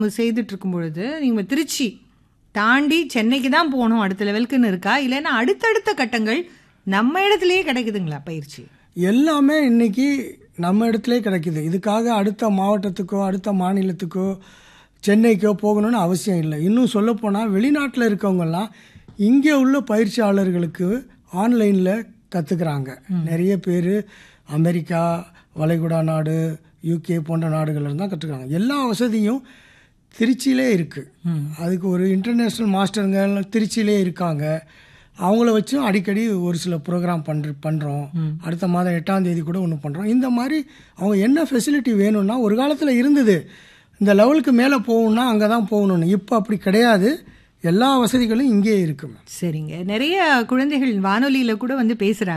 செய்துட்டு இருக்கும் பொழுது நீங்க திருச்சி தாண்டி சென்னைக்கு தான் போகணும் அடுத்த லெவலுக்குன்னு இருக்கா இல்லைன்னா அடுத்தடுத்த கட்டங்கள் நம்ம இடத்துலயே கிடைக்குதுங்களா பயிற்சி எல்லாமே இன்னைக்கு நம்ம இடத்துல கிடைக்குது இதுக்காக அடுத்த மாவட்டத்துக்கோ அடுத்த மாநிலத்துக்கோ சென்னைக்கோ போகணும்னு அவசியம் இல்லை இன்னும் சொல்லப்போனால் வெளிநாட்டில் இருக்கவங்கெல்லாம் இங்கே உள்ள பயிற்சியாளர்களுக்கு ஆன்லைனில் கற்றுக்குறாங்க நிறைய பேர் அமெரிக்கா வளைகுடா நாடு யூகே போன்ற நாடுகள்ல தான் கற்றுக்குறாங்க எல்லா வசதியும் திருச்சியிலே இருக்குது அதுக்கு ஒரு இன்டர்நேஷ்னல் மாஸ்டருங்க திருச்சியிலே இருக்காங்க அவங்கள வச்சும் அடிக்கடி ஒரு சில ப்ரோக்ராம் பண்ற பண்ணுறோம் அடுத்த மாதம் எட்டாம் தேதி கூட ஒன்று பண்ணுறோம் இந்த மாதிரி அவங்க என்ன ஃபெசிலிட்டி வேணும்னா ஒரு காலத்தில் இருந்தது இந்த லெவலுக்கு மேலே போகணும்னா அங்கே தான் போகணும்னு இப்போ அப்படி கிடையாது எல்லா வசதிகளும் இங்கே இருக்கு சரிங்க நிறைய குழந்தைகள் வானொலியில கூட வந்து பேசுறாங்க